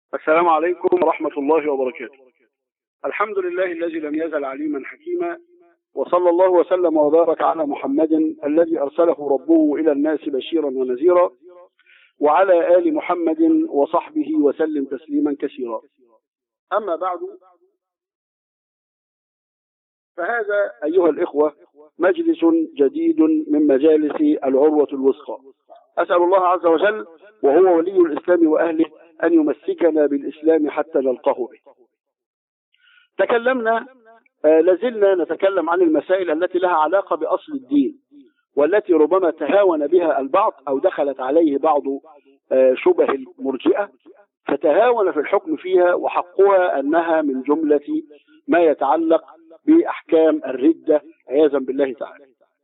السلام عليكم ورحمة الله وبركاته الحمد لله الذي لم يزل عليما حكيما وصلى الله وسلم وبارك على محمد الذي أرسله ربه إلى الناس بشيرا ونذيرا وعلى آل محمد وصحبه وسلم تسليما كثيرا أما بعد فهذا أيها الإخوة مجلس جديد من مجالس العروة الوثقى أسأل الله عز وجل وهو ولي الإسلام وأهله أن يمسكنا بالإسلام حتى نلقاه به تكلمنا آه لازلنا نتكلم عن المسائل التي لها علاقة بأصل الدين والتي ربما تهاون بها البعض أو دخلت عليه بعض آه شبه المرجئة فتهاون في الحكم فيها وحقها أنها من جملة ما يتعلق بأحكام الردة عياذا بالله تعالى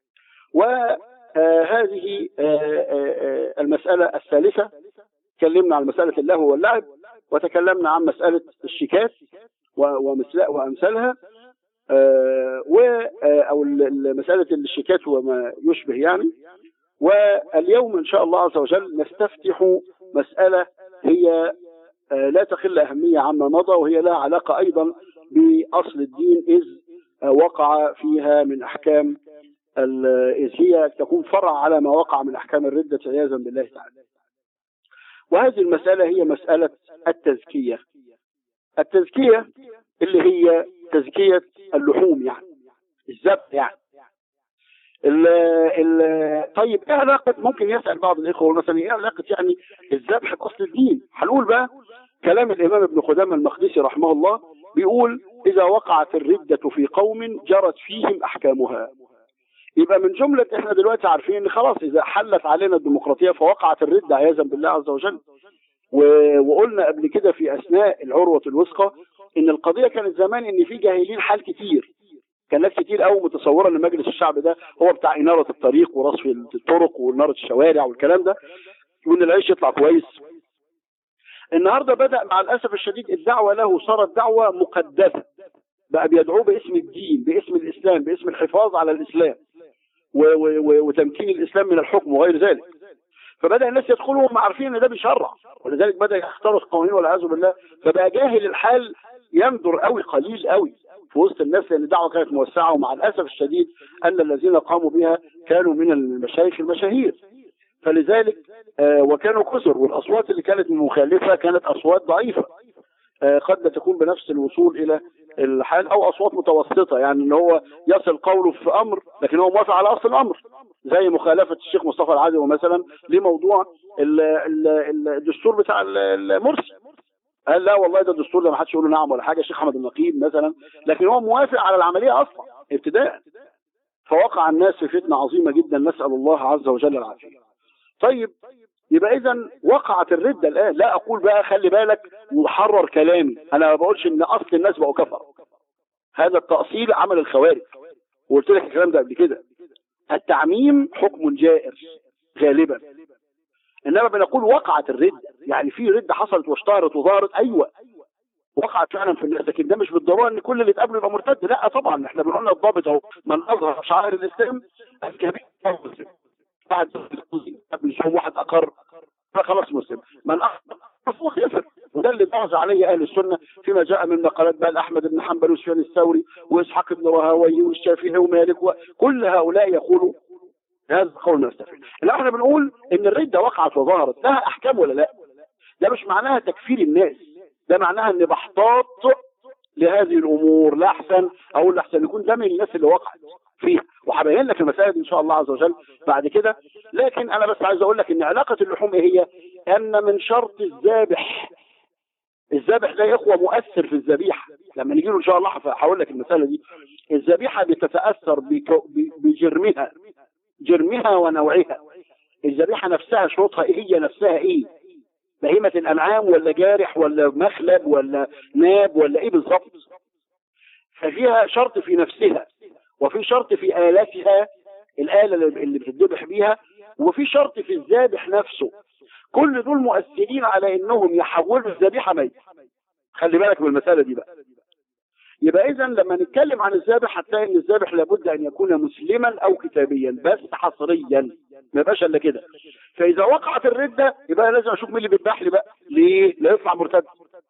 وهذه المسألة الثالثة تكلمنا عن مسألة اللهو واللعب وتكلمنا عن مسألة الشيكات وأمثالها و أو مسألة الشيكات وما يشبه يعني واليوم إن شاء الله عز وجل نستفتح مسألة هي لا تقل أهمية عما مضى وهي لها علاقة أيضا بأصل الدين إذ وقع فيها من أحكام إذ هي تكون فرع على ما وقع من أحكام الردة عياذا بالله تعالى وهذه المسألة هي مسألة التزكية التزكية اللي هي تزكية اللحوم يعني الذبح يعني ال ال طيب ايه علاقة ممكن يسأل بعض الإخوة مثلا ايه علاقة يعني الذبح بأصل الدين هنقول بقى كلام الإمام ابن قدامة المقدسي رحمه الله بيقول إذا وقعت الردة في قوم جرت فيهم أحكامها يبقى من جملة احنا دلوقتي عارفين ان خلاص اذا حلت علينا الديمقراطية فوقعت الردة عياذا بالله عز وجل وقلنا قبل كده في اثناء العروة الوثقى ان القضية كانت زمان ان في جاهلين حال كتير كان ناس كتير قوي متصوره ان مجلس الشعب ده هو بتاع اناره الطريق ورصف الطرق واناره الشوارع والكلام ده وان العيش يطلع كويس النهارده بدا مع الاسف الشديد الدعوه له صارت دعوه مقدسه بقى بيدعوه باسم الدين باسم الاسلام باسم الحفاظ على الاسلام وتمكين الاسلام من الحكم وغير ذلك فبدا الناس يدخلوا وهم عارفين ان ده بيشرع ولذلك بدا يختاروا القوانين والعياذ بالله فبقى جاهل الحال ينظر قوي قليل قوي في وسط الناس لان الدعوه كانت موسعه ومع الاسف الشديد ان الذين قاموا بها كانوا من المشايخ المشاهير فلذلك آه وكانوا كثر والاصوات اللي كانت مخالفه كانت اصوات ضعيفه آه قد لا تكون بنفس الوصول الى الحال او اصوات متوسطه يعني ان هو يصل قوله في امر لكن هو موافق على اصل الامر زي مخالفه الشيخ مصطفى العدوي مثلا لموضوع ال ال الدستور بتاع المرسي قال لا والله ده الدستور ده ما حدش يقول له نعم ولا حاجه الشيخ احمد النقيب مثلا لكن هو موافق على العمليه اصلا ابتداء فوقع الناس في فتنه عظيمه جدا نسال الله عز وجل العافيه طيب يبقى اذا وقعت الردة الان لا اقول بقى خلي بالك وحرر كلامي انا ما بقولش ان اصل الناس بقوا كفر هذا التأصيل عمل الخوارج وقلت لك الكلام ده قبل كده التعميم حكم جائر غالبا انما بنقول وقعت الردة يعني في ردة حصلت واشتهرت وظهرت ايوه وقعت فعلا في الناس لكن ده مش بالضروره ان كل اللي اتقابله يبقى مرتد لا طبعا احنا بنقول الضابط اهو من اظهر شعائر الاسلام الكبير بعد واحد اقر فخلاص مسلم من اقر يفر وده اللي بعز عليه اهل السنه فيما جاء من مقالات بقى احمد بن حنبل وسفيان الثوري واسحاق بن راهوي والشافعي ومالك وكل هؤلاء يقولوا هذا قول نستفيد لا احنا بنقول ان الرده وقعت وظهرت لها احكام ولا لا ده مش معناها تكفير الناس ده معناها ان بحتاط لهذه الامور لا احسن اقول احسن يكون ده من الناس اللي وقعت فيها وهبين لك المسائل دي ان شاء الله عز وجل بعد كده لكن انا بس عايز اقول لك ان علاقه اللحوم ايه هي ان من شرط الذابح الذابح ده يا اخوه مؤثر في الذبيحه لما نيجي له ان شاء الله هقول لك المساله دي الذبيحه بتتاثر بجرمها جرمها ونوعها الذبيحه نفسها شروطها ايه هي نفسها ايه بهيمه الانعام ولا جارح ولا مخلب ولا ناب ولا ايه بالظبط ففيها شرط في نفسها وفي شرط في آلاتها الآلة اللي بتذبح بيها وفي شرط في الذابح نفسه كل دول مؤثرين على انهم يحولوا الذبيحة ميت خلي بالك من المسألة دي بقى يبقى اذا لما نتكلم عن الذابح هتلاقي ان الذابح لابد ان يكون مسلما او كتابيا بس حصريا ما يبقاش الا كده فاذا وقعت الرده يبقى لازم اشوف مين اللي بيذبح لي بقى ليه لا يطلع مرتد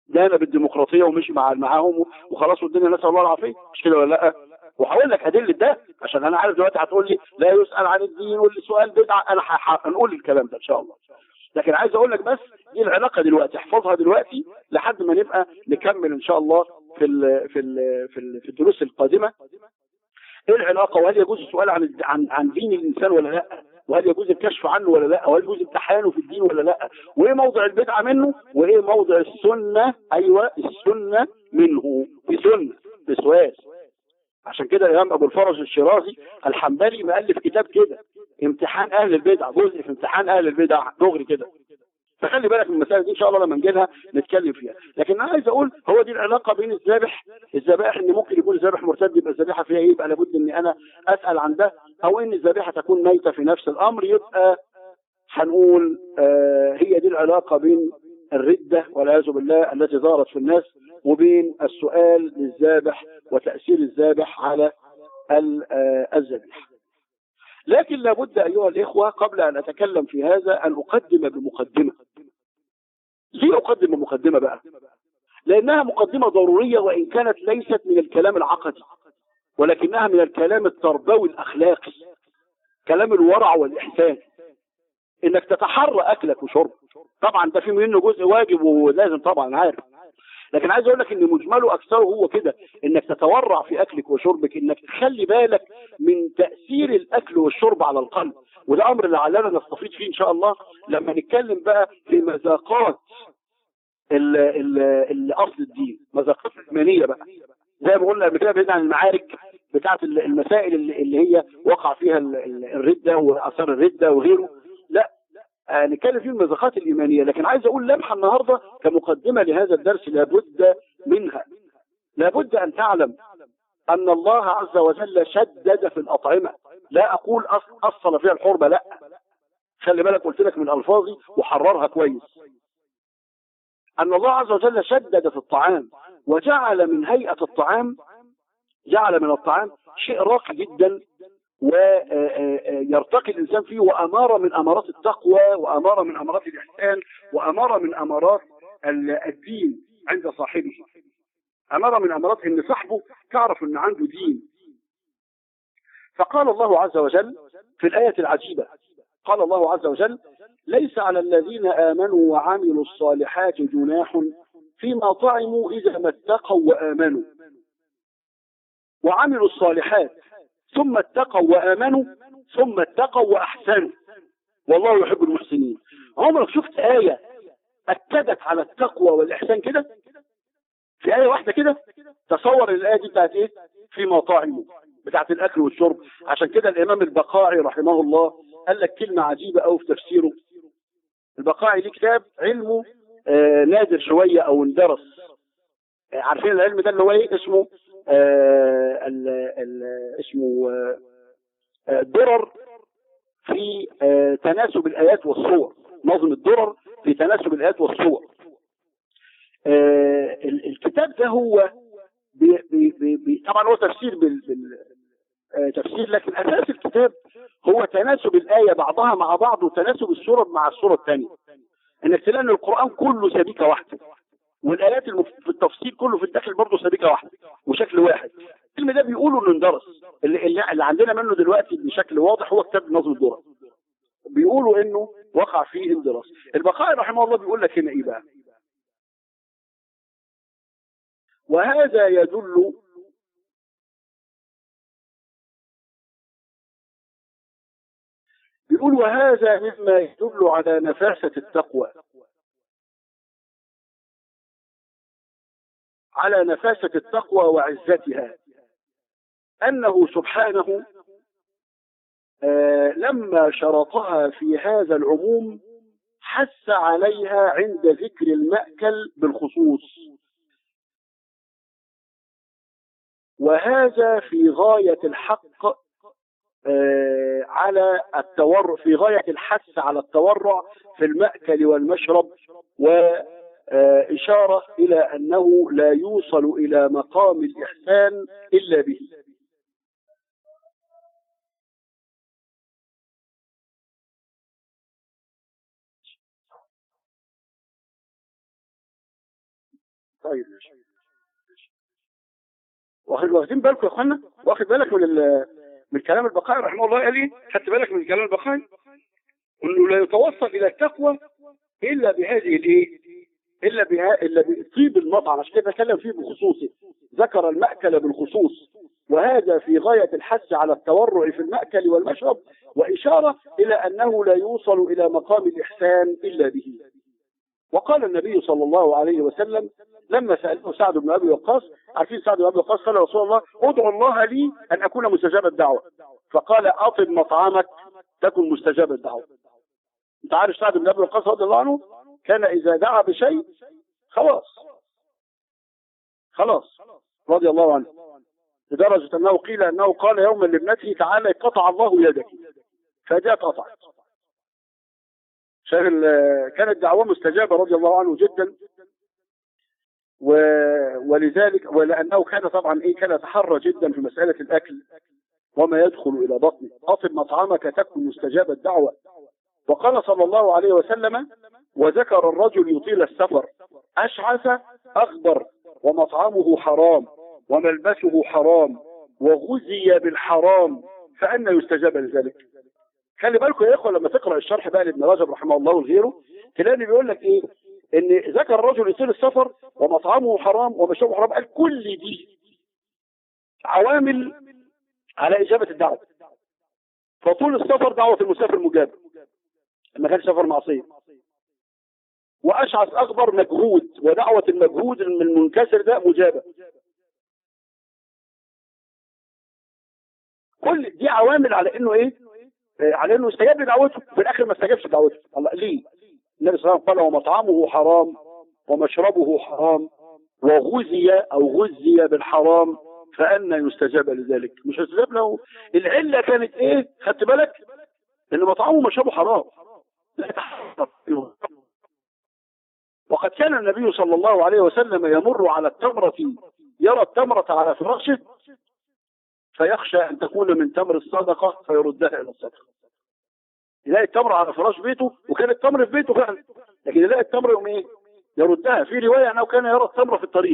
دانا بالديمقراطيه ومشي مع معاهم وخلاص والدنيا نسال الله العافيه مش كده ولا لا؟ وهقول لك ادله ده عشان انا عارف دلوقتي هتقول لي لا يسال عن الدين واللي سؤال بدعه انا هنقول الكلام ده ان شاء الله لكن عايز اقول لك بس دي العلاقه دلوقتي احفظها دلوقتي لحد ما نبقى نكمل ان شاء الله في ال في ال في, ال في الدروس القادمه ايه العلاقه وهل يجوز السؤال عن عن عن دين الانسان ولا لا وهل يجوز الكشف عنه ولا لا وهل يجوز امتحانه في الدين ولا لا وايه موضع البدعه منه وايه موضع السنه ايوه السنه منه في سنه في سؤال عشان كده الامام ابو الفرج الشيرازي الحنبلي مؤلف كتاب كده امتحان اهل البدع جزء في امتحان اهل البدع دغري كده فخلي بالك من المسائل دي ان شاء الله لما نجي لها نتكلم فيها لكن انا عايز اقول هو دي العلاقه بين الذابح الذبائح ان ممكن يكون الذابح مرتد يبقى الذبيحه فيها ايه يبقى لابد ان انا اسال عن ده او ان الذبيحه تكون ميته في نفس الامر يبقى هنقول آه هي دي العلاقه بين الرده والعياذ بالله التي ظهرت في الناس وبين السؤال للذابح وتاثير الذابح على الذبيحه لكن لابد أيها الإخوة قبل أن أتكلم في هذا أن أقدم بمقدمة ليه أقدم بمقدمة بقى لأنها مقدمة ضرورية وإن كانت ليست من الكلام العقدي ولكنها من الكلام التربوي الأخلاقي كلام الورع والإحسان إنك تتحرى أكلك وشربك طبعا ده في منه جزء واجب ولازم طبعا عارف لكن عايز اقول لك ان مجمله اكثره هو كده انك تتورع في اكلك وشربك انك تخلي بالك من تاثير الاكل والشرب على القلب وده امر لعلنا نستفيد فيه ان شاء الله لما نتكلم بقى في مذاقات الاصل الدين مذاقات الايمانيه بقى زي ما قلنا قبل كده بعيد عن المعارك بتاعت المسائل اللي هي وقع فيها الرده واثار الرده وغيره لا نتكلم فيه المذاقات الإيمانية لكن عايز أقول لمحة النهاردة كمقدمة لهذا الدرس لابد منها لابد أن تعلم أن الله عز وجل شدد في الأطعمة لا أقول أصل فيها الحرمة لا خلي بالك قلت لك من ألفاظي وحررها كويس أن الله عز وجل شدد في الطعام وجعل من هيئة الطعام جعل من الطعام شيء راقي جدا ويرتقي الإنسان فيه وأمارة من أمارات التقوى وأمارة من أمارات الإحسان وأمارة من أمارات الدين عند صاحبه أمارة من أمارات إن صاحبه تعرف إن عنده دين فقال الله عز وجل في الآية العجيبة قال الله عز وجل ليس على الذين آمنوا وعملوا الصالحات جناح فيما طعموا إذا ما اتقوا وآمنوا وعملوا الصالحات ثم اتقوا وآمنوا ثم اتقوا وأحسنوا والله يحب المحسنين عمرك شفت آية أكدت على التقوى والإحسان كده في آية واحدة كده تصور الآية دي بتاعت إيه في مطاعم بتاعت الأكل والشرب عشان كده الإمام البقاعي رحمه الله قال لك كلمة عجيبة أوي في تفسيره البقاعي ليه كتاب علمه آه نادر شوية أو اندرس آه عارفين العلم ده اللي هو إيه اسمه آه ال ال اسمه آه الدرر في آه تناسب الآيات والصور نظم الدرر في تناسب الآيات والصور آه الكتاب ده هو بي بي بي طبعا هو تفسير بال, بال آه تفسير لكن أساس الكتاب هو تناسب الآية بعضها مع بعض وتناسب السورة مع السورة الثانية انك تلاقي ان القرآن كله سبيكة واحدة والآيات المف... في التفصيل كله في الداخل برضه سبيكة واحدة وشكل واحد العلم ده بيقولوا انه اندرس اللي, اللي عندنا منه دلوقتي بشكل واضح هو كتاب نظم الدرر بيقولوا انه وقع فيه اندراس البقاء رحمه الله بيقول لك هنا ايه بقى وهذا يدل بيقول وهذا مما يدل على نفاسة التقوى على نفاسة التقوى وعزتها أنه سبحانه آه لما شرطها في هذا العموم حث عليها عند ذكر المأكل بالخصوص وهذا في غاية الحق آه على التورع في غاية الحث على التورع في المأكل والمشرب وإشارة إلى أنه لا يوصل إلى مقام الإحسان إلا به طيب ماشي واخد واخدين بالكم يا اخوانا واخد بالك من ال- من كلام البقاء رحمه الله قال ايه خدت بالك من كلام البقاء انه لا يتوصل الى التقوى الا بهذه الايه الا بها الا بطيب المطعم عشان كده تكلم فيه بخصوصه ذكر المأكل بالخصوص وهذا في غاية الحث على التورع في المأكل والمشرب وإشارة إلى أنه لا يوصل إلى مقام الإحسان إلا به وقال النبي صلى الله عليه وسلم لما سأله سعد بن أبي وقاص عارفين سعد بن أبي وقاص قال يا رسول الله ادعو الله لي أن أكون مستجاب الدعوة فقال أطب مطعمك تكن مستجاب الدعوة أنت عارف سعد بن أبي وقاص رضي الله عنه كان إذا دعا بشيء خلاص خلاص رضي الله عنه لدرجة أنه قيل أنه قال يوما لابنته تعالى قطع الله يدك فجاءت قطعت شايف ال- كانت دعوة مستجابة رضي الله عنه جدا و... ولذلك ولأنه كان طبعا إيه كان يتحرى جدا في مسألة الأكل وما يدخل إلى بطنه أطب مطعمك تكن مستجاب الدعوة وقال صلى الله عليه وسلم وذكر الرجل يطيل السفر أشعث أخضر ومطعمه حرام وملبسه حرام وغزي بالحرام فأنا يستجاب لذلك خلي بالكم يا اخوه لما تقرا الشرح بقى لابن رجب رحمه الله وغيره تلاقي بيقول لك ايه ان ذكر الرجل يطيل السفر ومطعمه حرام ومشربه حرام قال كل دي عوامل على اجابه الدعوه فطول السفر دعوه المسافر مجاب ما كانش سفر معصيه واشعث اخبر مجهود ودعوه المجهود المنكسر ده مجابه كل دي عوامل على انه ايه آه، على انه استجاب لدعوته في الاخر ما استجابش لدعوته الله ليه النبي صلى الله عليه وسلم قال ومطعمه حرام ومشربه حرام وغزي او غزي بالحرام فأنا يستجاب لذلك مش يستجاب له العلة كانت ايه خدت بالك ان مطعمه ومشربه حرام لا يتحرك وقد كان النبي صلى الله عليه وسلم يمر على التمرة يرى التمرة على فراشه فيخشى أن تكون من تمر الصدقة فيردها إلى الصدقة يلاقي التمر على فراش بيته وكان التمر في بيته فعلا لكن يلاقي التمر يوم ايه يردها في رواية أنه كان يرى التمر في الطريق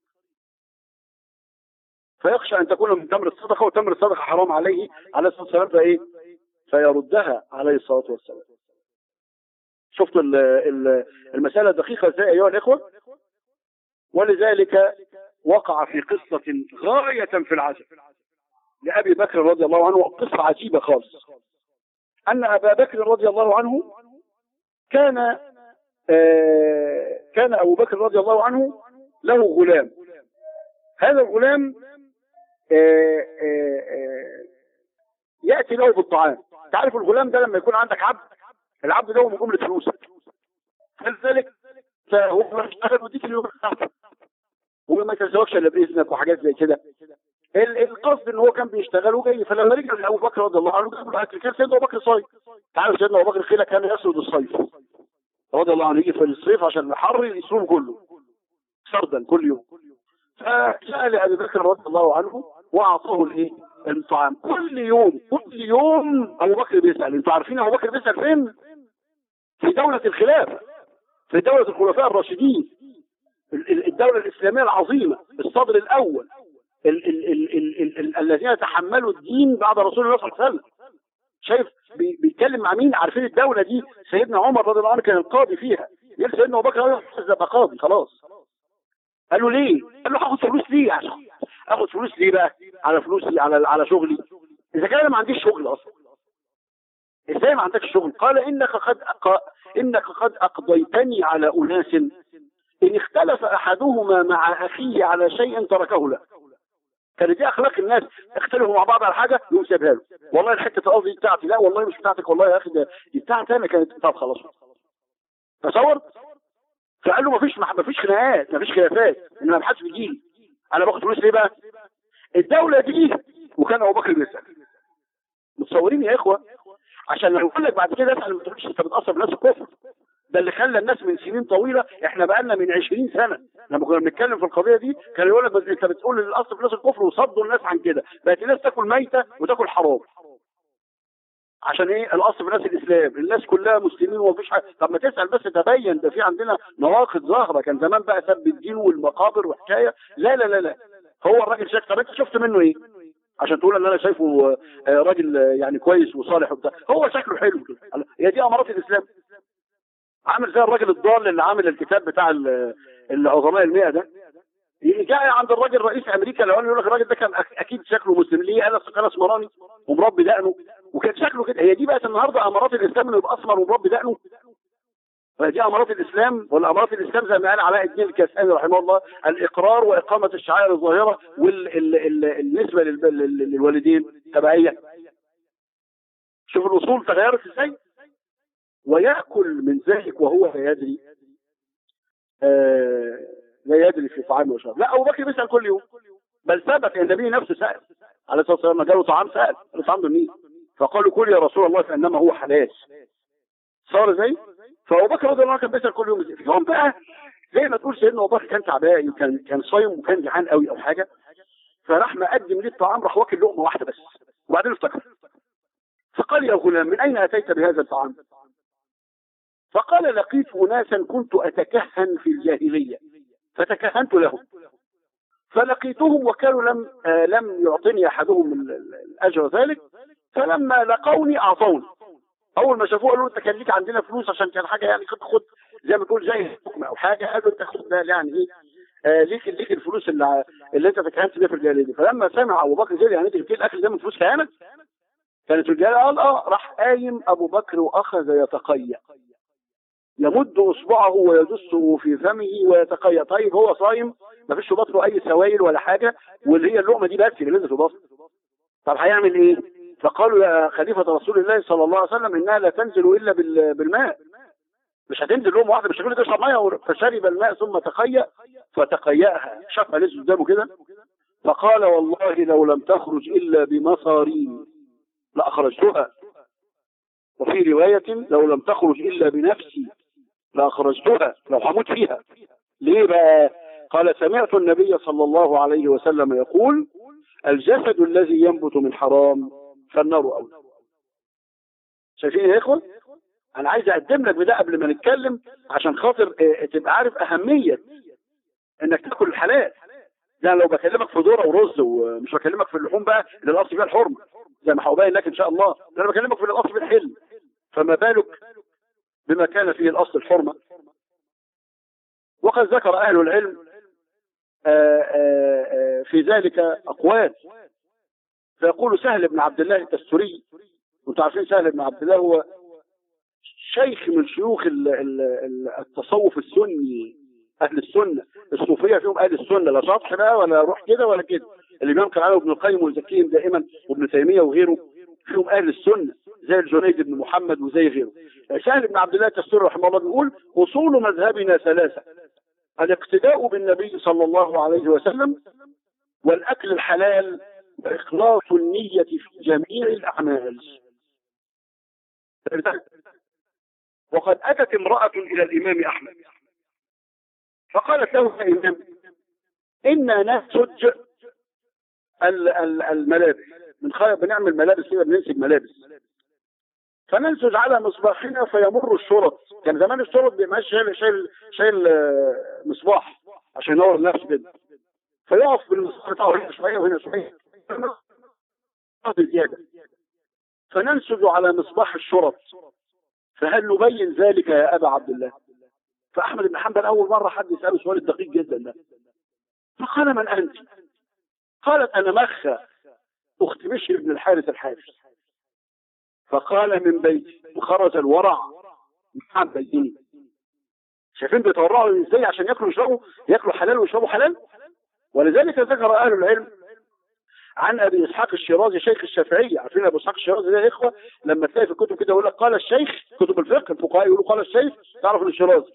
فيخشى أن تكون من تمر الصدقة وتمر الصدقة حرام عليه عليه الصلاة والسلام فإيه فيردها عليه الصلاة والسلام شفتوا ال- ال- المسألة دقيقة ازاي أيها الإخوة ولذلك وقع في قصة غاية في العجب لأبي بكر رضي الله عنه قصة عجيبة خالص أن أبا بكر رضي الله عنه كان آه، كان أبو بكر رضي الله عنه له غلام هذا الغلام آه، آه، آه، يأتي له بالطعام تعرف الغلام ده لما يكون عندك عبد العبد ده هو من جملة فلوسك فلذلك فهو اشتغل وديك اليوم وما يتزوجش الا باذنك وحاجات زي كده ال- القصد ان هو كان بيشتغل وجاي فلما رجع لابو بكر رضي الله عنه جاب له اكل كان سيدنا ابو بكر صايم تعرف سيدنا ابو بكر قيل كان يسرد الصيف رضي الله عنه يجي في الصيف عشان الحر يصوم كله سردا كل يوم فسال ابي بكر رضي الله عنه واعطاه الايه الطعام كل يوم كل يوم ابو بكر بيسال انتوا عارفين ابو بكر بيسال فين في دوله الخلافه في دوله الخلفاء الراشدين ال- ال- الدوله الاسلاميه العظيمه الصدر الاول ال ال ال ال ال ال الذين تحملوا الدين بعد رسول الله صلى الله عليه وسلم شايف بي- بيتكلم مع مين عارفين الدولة دي سيدنا عمر رضي الله عنه كان القاضي فيها يقول سيدنا ابو بكر عايز ابقى قاضي خلاص قال له ليه قال له هاخد فلوس ليه عشان اخد فلوس ليه بقى على فلوسي على على شغلي اذا كان انا ما عنديش شغل اصلا ازاي ما عندكش شغل قال انك قد أق... انك قد اقضيتني على اناس ان اختلف احدهما مع اخيه على شيء تركه له كانت دي اخلاق الناس اختلفوا مع بعض على حاجه يقوم سيبها له والله الحته الارض دي بتاعتي لا والله مش بتاعتك والله يا اخي ده دي بتاعتي انا كانت طب خلاص تصور فقال له مفيش مفيش خناقات مفيش خلافات ان ما حدش بيجي انا باخد فلوس ليه بقى الدوله دي وكان ابو بكر بيسال متصورين يا اخوه عشان لو يقول لك بعد كده اسال ما تقولش انت بتاثر بناس الكفر ده اللي خلى الناس من سنين طويله احنا بقالنا من 20 سنه لما كنا بنتكلم في القضيه دي كان يقول لك بس انت بتقول الاصل في ناس الكفر وصدوا الناس عن كده بقت الناس تاكل ميته وتاكل حرام عشان ايه الاصل في الناس الاسلام الناس كلها مسلمين ومفيش حاجه طب ما تسال بس تبين ده في عندنا نواقض ظاهره كان زمان بقى سب الدين والمقابر وحكايه لا لا لا لا هو الراجل شايف طب انت شفت منه ايه عشان تقول ان انا شايفه آه، راجل آه، يعني كويس وصالح وبتاع هو شكله حلو كده هي دي امارات الاسلام عامل زي الراجل الضال اللي عامل الكتاب بتاع ال- العظماء المئة ده يجي جاي عند الراجل رئيس امريكا لو يقول لك الراجل ده كان أك- اكيد شكله مسلم ليه قال أصل كان اسمراني ومربي دقنه وكان شكله كده هي دي بقت النهارده امارات الاسلام انه يبقى اسمر ومربي دقنه فدي امارات الاسلام ولا امارات الاسلام زي ما قال علاء الدين الكساني رحمه الله الاقرار واقامه الشعائر الظاهره والنسبه للوالدين تبعيه شوف الاصول تغيرت ازاي ويأكل من ذلك وهو لا يدري آه لا يدري في طعامه وشرابه لا أبو بكر بيسأل كل يوم بل ثبت ان النبي نفسه سأل عليه الصلاة والسلام جاله طعام سأل قال طعام بالمين فقالوا كل يا رسول الله فإنما هو حلال صار زي فأبو بكر رضي الله عنه كان بيسأل كل يوم في يوم بقى زي ما تقول سيدنا أبو بكر كان تعبان وكان كان صايم وكان جعان قوي أو حاجة فراح مقدم ليه الطعام راح واكل لقمة واحدة بس وبعدين افتكر فقال يا غلام من أين أتيت بهذا الطعام فقال لقيت أناسا كنت أتكهن في الجاهلية فتكهنت لهم فلقيتهم وكانوا لم آه لم يعطني أحدهم ال- ال- الأجر ذلك فلما لقوني أعطوني أول ما شافوه قالوا له أنت كان ليك عندنا فلوس عشان كان حاجة يعني خد خد زي ما تقول زي حكم أو حاجة قالوا أنت خد ده يعني إيه آه ليك ليك الفلوس اللي, اللي أنت تكهنت بيها في الجاهلية دي فلما سمع أبو بكر زي يعني أنت جبت لي الأكل ده من فلوس كهنة كانت الرجاله قال اه راح قايم ابو بكر واخذ يتقيأ يمد اصبعه ويدسه في فمه ويتقيأ طيب هو صايم ما فيش في بطنه اي سوائل ولا حاجه واللي هي اللقمه دي بس اللي نزلت في بطنه طب هيعمل ايه؟ فقالوا يا خليفه رسول الله صلى الله عليه وسلم انها لا تنزل الا بال- بالماء مش هتنزل لقمه واحده مش هتقول لي تشرب ميه فشرب الماء ثم تقيأ فتقيأها شافها لسه قدامه كده فقال والله لو لم تخرج الا بمصارين لأخرجتها وفي رواية لو لم تخرج إلا بنفسي لأخرجتها لو هموت فيها ليه بقى قال سمعت النبي صلى الله عليه وسلم يقول الجسد الذي ينبت من حرام فالنار أولى شايفين يا إخوة أنا عايز أقدم لك بده قبل ما نتكلم عشان خاطر آه، تبقى عارف أهمية إنك تاكل الحلال يعني لو بكلمك في ذره ورز ومش بكلمك في اللحوم بقى اللي الاصل فيها الحرمه زي ما هبين لك ان شاء الله ده انا بكلمك في الاصل في الحل فما بالك بما كان فيه الاصل الحرمه وقد ذكر اهل العلم آآ آآ في ذلك اقوال فيقول سهل بن عبد الله التستري وانتم عارفين سهل بن عبد الله هو شيخ من شيوخ ال- ال- ال- التصوف السني اهل السنه الصوفيه فيهم اهل السنه لا شطح بقى ولا روح كده ولا كده الامام كان عليه ابن القيم ويزكيهم دائما وابن تيميه وغيره فيهم اهل السنه زي الجنيد بن محمد وزي غيره سهل بن عبد الله التستري رحمه الله بيقول اصول مذهبنا ثلاثه الاقتداء بالنبي صلى الله عليه وسلم والاكل الحلال واخلاص النيه في جميع الاعمال وقد اتت امراه الى الامام احمد فقالت له يا إمام إنا نسج ال- ال- الملابس من خير بنعمل ملابس كده بننسج ملابس فننسج على مصباحنا فيمر الشرط كان زمان الشرط بيبقى شايل شايل شايل آه، مصباح عشان ينور نفسه كده فيقف بالمصباح بتاعه هنا شويه وهنا شويه بزياده فننسج على مصباح الشرط فهل نبين ذلك يا ابا عبد الله فاحمد بن حنبل اول مره حد يساله سؤال الدقيق جدا ده فقال من انت؟ قالت انا مخه اخت بشر بن الحارث الحارث فقال من بيتي وخرج الورع من بيتي شايفين بيتورعوا ازاي عشان ياكلوا ويشربوا ياكلوا حلال ويشربوا حلال ولذلك ذكر اهل العلم عن ابي اسحاق الشيرازي شيخ الشافعيه عارفين ابو اسحاق الشيرازي ده يا اخوه لما تلاقي في الكتب كده يقول لك قال الشيخ كتب الفقه الفقهاء يقولوا قال الشيخ تعرف ان الشيرازي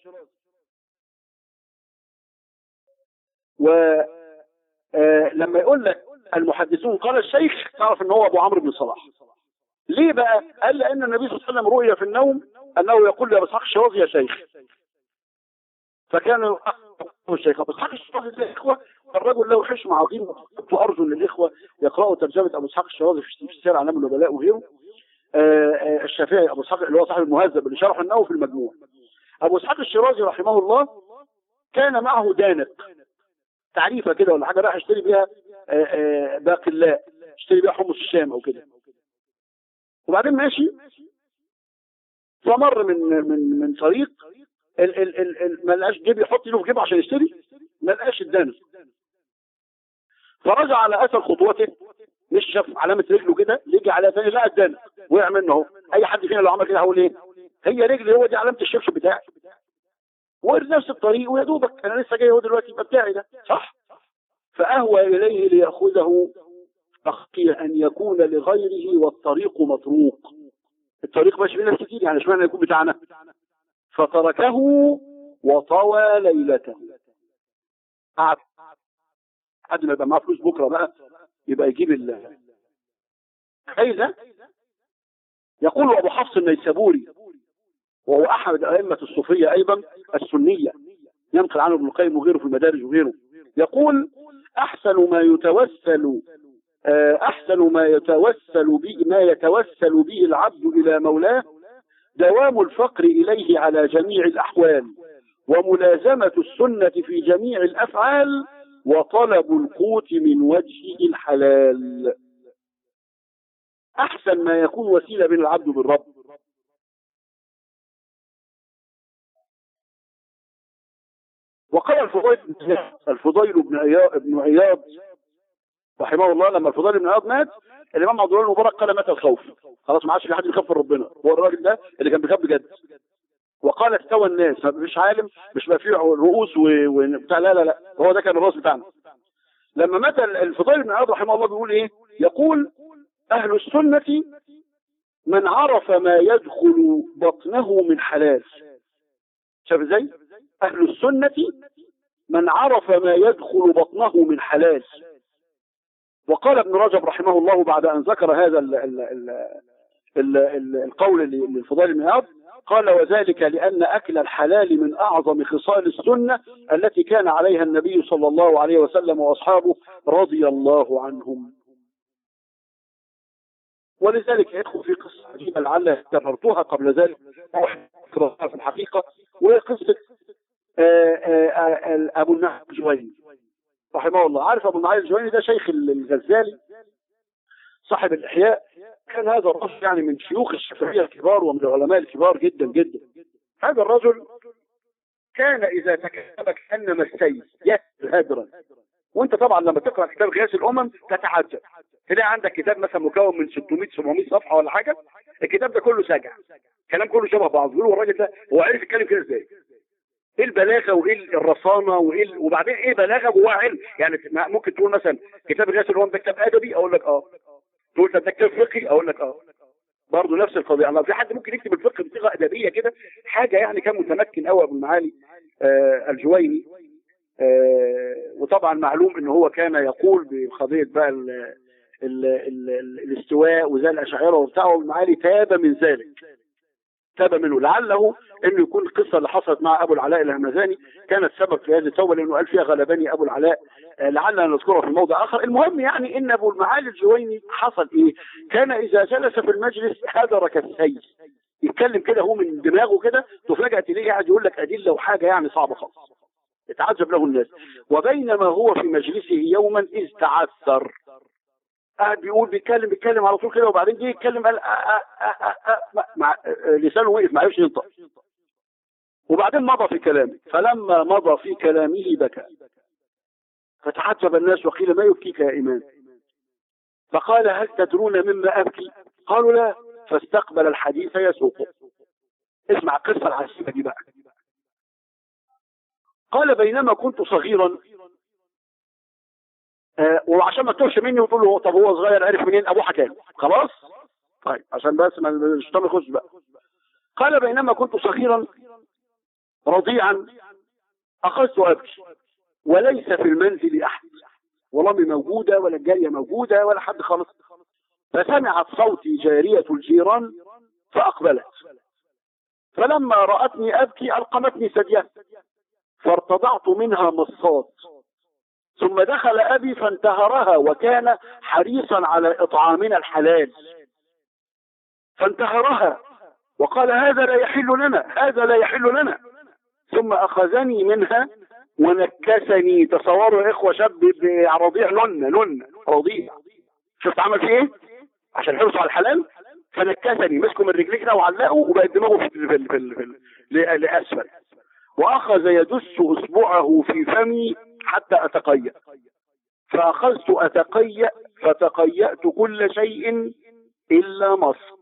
و آه لما يقول لك المحدثون قال الشيخ تعرف ان هو ابو عمرو بن صلاح ليه بقى قال لان النبي صلى الله عليه وسلم رؤيا في النوم انه يقول لابو اسحاق الشيرازي يا شيخ فكانوا الشيخ ابو اسحاق الشيرازي ده يا اخوه الرجل له حشمه عظيمه كنت ارجو للاخوه يقراوا ترجمه ابو اسحاق الشيرازي في سير اعلام النبلاء وغيره آه، آه، الشافعي ابو اسحاق اللي هو صاحب المهذب اللي شرح النووي في المجموع ابو اسحاق الشيرازي رحمه الله كان معه دانق تعريفه كده ولا حاجه راح يشتري بيها آه، آه، باقلاء يشتري بيها حمص الشام او كده وبعدين ماشي فمر من من من طريق ال ال ال ال ما لقاش جيب يحط له في جيبه عشان يشتري ما لقاش الدانس فرجع على اثر خطوته مش شاف علامه رجله كده يجي على ثاني لقى الدانس وقع منه اهو اي حد فينا لو عمل كده هقول ايه هي رجلي هو دي علامه الشبشب بتاعي وقف نفس الطريق ويا دوبك انا لسه جاي اهو دلوقتي يبقى بتاعي ده صح فاهوى اليه لياخذه فخشي ان يكون لغيره والطريق مطروق الطريق ماشي بين ناس كتير يعني اشمعنى يكون بتاعنا فتركه وطوى ليلته قعد لحد ما يبقى معاه فلوس بكره بقى يبقى يجيب ال ده يقول ابو حفص النيسابوري وهو احد ائمه الصوفيه ايضا السنيه ينقل عنه ابن القيم وغيره في المدارج وغيره يقول احسن ما يتوسل آه، احسن ما يتوسل به ما يتوسل به العبد الى مولاه دوام الفقر اليه على جميع الاحوال وملازمه السنه في جميع الافعال وطلب القوت من وجهه الحلال احسن ما يكون وسيله بين العبد بالرب وقال الفضيل بن عياض الفضيل بن عياض بن عياض رحمه الله لما الفضيل بن عياض مات الامام عبد الله المبارك قال مات الخوف خلاص ما عادش في حد بيخاف من ربنا هو الراجل ده اللي كان بيخاف بجد وقال استوى الناس مش عالم مش بقى فيه رؤوس و- وبتاع لا لا لا هو ده كان الراس بتاعنا لما مات الفضيل بن عياض رحمه الله بيقول ايه يقول اهل السنه من عرف ما يدخل بطنه من حلال شايف ازاي اهل السنه من عرف ما يدخل بطنه من حلال وقال ابن رجب رحمه الله بعد ان ذكر هذا ال ال ال ال ال القول ل- للفضيل بن عياض قال وذلك لأن أكل الحلال من أعظم خصال السنة التي كان عليها النبي صلى الله عليه وسلم وأصحابه رضي الله عنهم ولذلك يدخل في قصة عجيبة لعل كررتها قبل ذلك أو في الحقيقة وهي قصة آه، آه، آه، أبو النعم الجويني رحمه الله عارف أبو النعم الجويني ده شيخ الغزالي صاحب الإحياء كان هذا الرجل يعني من شيوخ الشافعية الكبار ومن العلماء الكبار جدا جدا هذا الرجل كان إذا تكلم كأنما السيف يهدر هدرا وانت طبعا لما تقرا كتاب غياث الامم تتعجب تلاقي عندك كتاب مثلا مكون من 600 700 صفحه ولا حاجه الكتاب ده كله سجع كلام كله شبه بعض يقولوا الراجل ده هو عارف يتكلم كده ازاي ايه البلاغه وايه الرصانه وايه ال- وبعدين ايه بلاغه جواه علم يعني ما- ممكن تقول مثلا كتاب غياث الامم ده كتاب ادبي اقول لك اه تقول ده كتاب فقهي اقول لك اه برضه نفس القضيه الله في حد ممكن يكتب الفقه بصيغه ادبيه كده حاجه يعني كان متمكن قوي ابو المعالي آه الجويني آه وطبعا معلوم ان هو كان يقول بقضيه بقى ال ال ال ال الاستواء وزي الاشاعره وبتاع والمعالي تاب من ذلك تاب منه لعله انه يكون القصه اللي حصلت مع ابو العلاء الهمذاني كانت سبب في هذه التوبه لانه قال فيها غلبني ابو العلاء آه، لعلنا نذكرها في موضع اخر المهم يعني ان ابو المعالي الجويني حصل ايه كان اذا جلس في المجلس هدر كالسيف يتكلم كده هو من دماغه كده تفاجأ تلاقيه قاعد يقول لك ادله وحاجه يعني صعبه خالص يتعجب له الناس وبينما هو في مجلسه يوما اذ تعثر قاعد بيقول بيتكلم بيتكلم على طول كده وبعدين جه يتكلم قال آه آه آه آه آه مع آه، لسانه وقف ما عرفش ينطق وبعدين مضى في كلامه فلما مضى في كلامه بكى فتعجب الناس وقيل ما يبكيك يا إمام فقال هل تدرون مما أبكي قالوا لا فاستقبل الحديث يسوقه اسمع القصة العجيبة دي بقى قال بينما كنت صغيرا آه وعشان ما تتوهش مني وتقول له طب هو صغير عرف منين ابوه حكى له. خلاص طيب عشان بس ما الشيطان يخش بقى قال بينما كنت صغيرا رضيعا اخذت ابكي وليس في المنزل احد ولا أمي موجوده ولا الجاريه موجوده ولا حد خالص فسمعت صوتي جاريه الجيران فاقبلت فلما راتني ابكي القمتني ثديها فارتضعت منها مصات ثم دخل ابي فانتهرها وكان حريصا على اطعامنا الحلال فانتهرها وقال هذا لا يحل لنا هذا لا يحل لنا ثم أخذني منها ونكسني تصوروا يا إخوة شاب برضيع لن لن رضيع شفت عمل فيه إيه؟ عشان حرصوا على الحلال فنكسني مسكه من رجليه كده وعلقه وبقت دماغه في في في, في, في لأسفل وأخذ يدس إصبعه في فمي حتى أتقيأ فأخذت أتقيأ فتقيأت كل شيء إلا مصر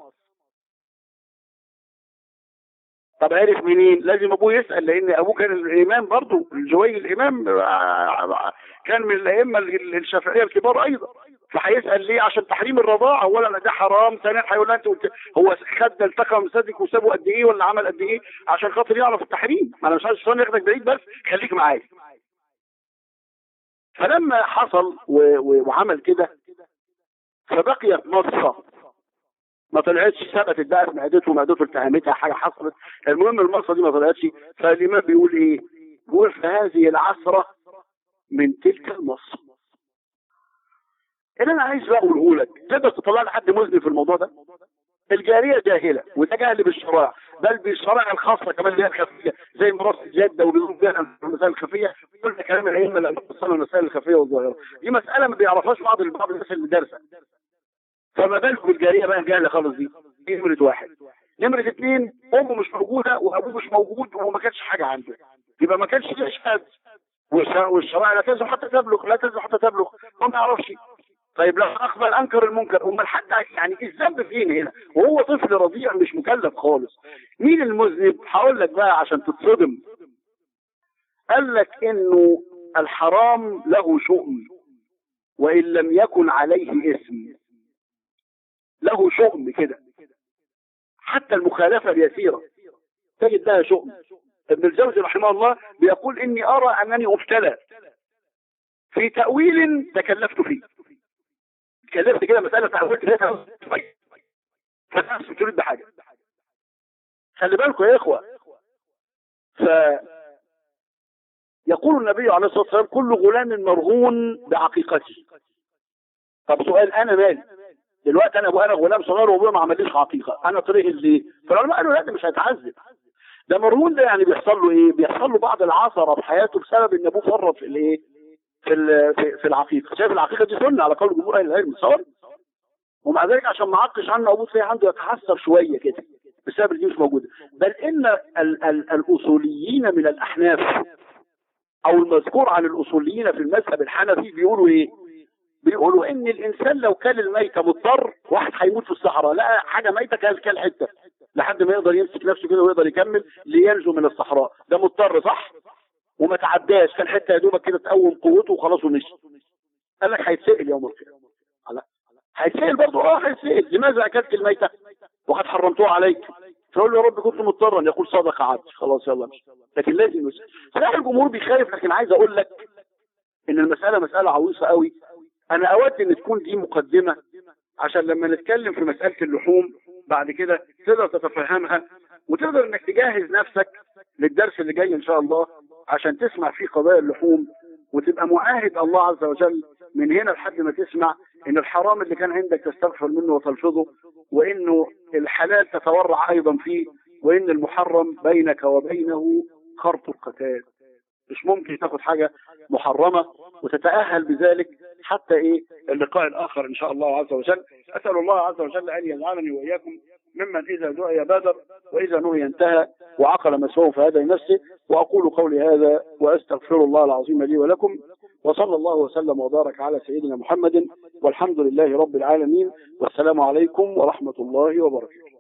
طب عرف منين لازم ابوه يسال لان ابوه كان الامام برضه الجوي الامام كان من الائمه الشافعيه الكبار ايضا فهيسال ليه عشان تحريم الرضاعه اولا ده حرام ثانيا هيقول انت هو خد التقى من صدرك وسابه قد ايه ولا عمل قد ايه عشان خاطر يعرف التحريم ما انا مش عايز الشيطان ياخدك بعيد بس خليك معايا فلما حصل وعمل كده فبقيت مصه ما طلعتش ثبتت بقى في معدته ومعدته التهمتها حاجه حصلت المهم المصه دي ما طلعتش فالامام بيقول ايه؟ بيقول في هذه العصره من تلك المصه اللي انا عايز بقى اقوله لك تقدر تطلع لي حد مذنب في الموضوع ده؟ الجاريه جاهله وده جهل بالشرائع بل بالشرائع الخاصه كمان اللي هي الخفيه زي ميراث الجده وبيقولوا فيها المسائل الخفيه كل كلام الائمه اللي بيوصلوا المسائل الخفيه والظاهره دي مساله ما بيعرفهاش بعض بعض الناس اللي دارسه فما بالكم بالجاريه بقى الجاهله خالص دي دي نمره واحد نمره اثنين امه مش موجوده وابوه مش موجود وما كانش حاجه عنده يبقى ما كانش فيه اشهاد والشرائع لا تلزم حتى تبلغ لا تلزم حتى تبلغ هو ما يعرفش طيب لو اقبل انكر المنكر امال حتى يعني الذنب فين هنا وهو طفل رضيع مش مكلف خالص مين المذنب هقول لك بقى عشان تتصدم قال لك انه الحرام له شؤم وان لم يكن عليه اسم له شؤم كده حتى المخالفه اليسيره تجد لها شؤم ابن الجوزي رحمه الله بيقول اني ارى انني ابتلى في تاويل تكلفت فيه اتكلمت كده مسألة تحولت لها فالناس بتريد بحاجة خلي بالكم يا إخوة ف يقول النبي عليه الصلاة والسلام كل غلام مرهون بعقيقته طب سؤال أنا مالي دلوقتي أنا أبو أنا غلام صغير وأبويا ما عمليش عقيقة أنا طريق اللي فالعلماء قالوا لا ده مش هيتعذب ده مرهون ده يعني بيحصل له ايه؟ بيحصل له بعض العثره في حياته بسبب ان ابوه فرط في الايه؟ في في, في العقيقه شايف العقيقه دي سنه على قول جمهور اهل العلم تصور ومع ذلك عشان ما عقش عنه ابوه تلاقي عنده يتحسر شويه كده بسبب دي مش موجوده بل ان ال ال الاصوليين من الاحناف او المذكور عن الاصوليين في المذهب الحنفي بيقولوا ايه؟ بيقولوا ان الانسان لو كان الميته مضطر واحد هيموت في الصحراء لقى حاجه ميته كان كان حته لحد ما يقدر يمسك نفسه كده ويقدر يكمل لينجو من الصحراء ده مضطر صح؟ وما تعداش كان حته يا دوبك كده تقوم قوته وخلاص ومشي قال لك هيتسال يوم القيامه هيتسال برضه اه هيتسال لماذا اكلت الميته وقد حرمتوها عليك فيقول له يا رب كنت مضطرا يقول صدق عبد خلاص يلا مش لكن لازم يسال صراحه الجمهور بيخاف لكن عايز اقول لك ان المساله مساله عويصه قوي انا اود ان تكون دي مقدمه عشان لما نتكلم في مساله اللحوم بعد كده تقدر تتفهمها وتقدر انك تجهز نفسك للدرس اللي جاي ان شاء الله عشان تسمع فيه قضايا اللحوم وتبقى معاهد الله عز وجل من هنا لحد ما تسمع ان الحرام اللي كان عندك تستغفر منه وتلفظه وانه الحلال تتورع ايضا فيه وان المحرم بينك وبينه خرط القتال مش ممكن تاخد حاجة محرمة وتتأهل بذلك حتى ايه اللقاء الاخر ان شاء الله عز وجل اسأل الله عز وجل ان يجعلني واياكم ممن اذا دعي بادر واذا نهي انتهى وعقل مسواه فهدى نفسه واقول قولي هذا واستغفر الله العظيم لي ولكم وصلى الله وسلم وبارك على سيدنا محمد والحمد لله رب العالمين والسلام عليكم ورحمة الله وبركاته